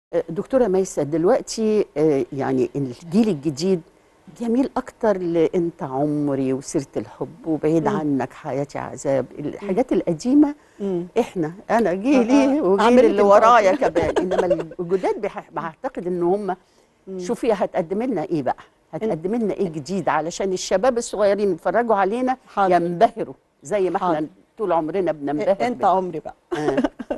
دكتورة ميسة دلوقتي آه، يعني الجيل الجديد جميل أكتر لأنت عمري وسيرة الحب وبعيد عنك حياتي عذاب الحاجات القديمة مم. إحنا أنا جيلي آه، وجيل عملت اللي انت ورايا أكتر. كمان إنما الجداد بح- بعتقد إن هم شوفي هتقدم لنا إيه بقى هتقدم لنا إيه جديد علشان الشباب الصغيرين يتفرجوا علينا حاضر. ينبهروا زي ما إحنا حاضر. طول عمرنا بننبهر انت بال- عمري بقى آه.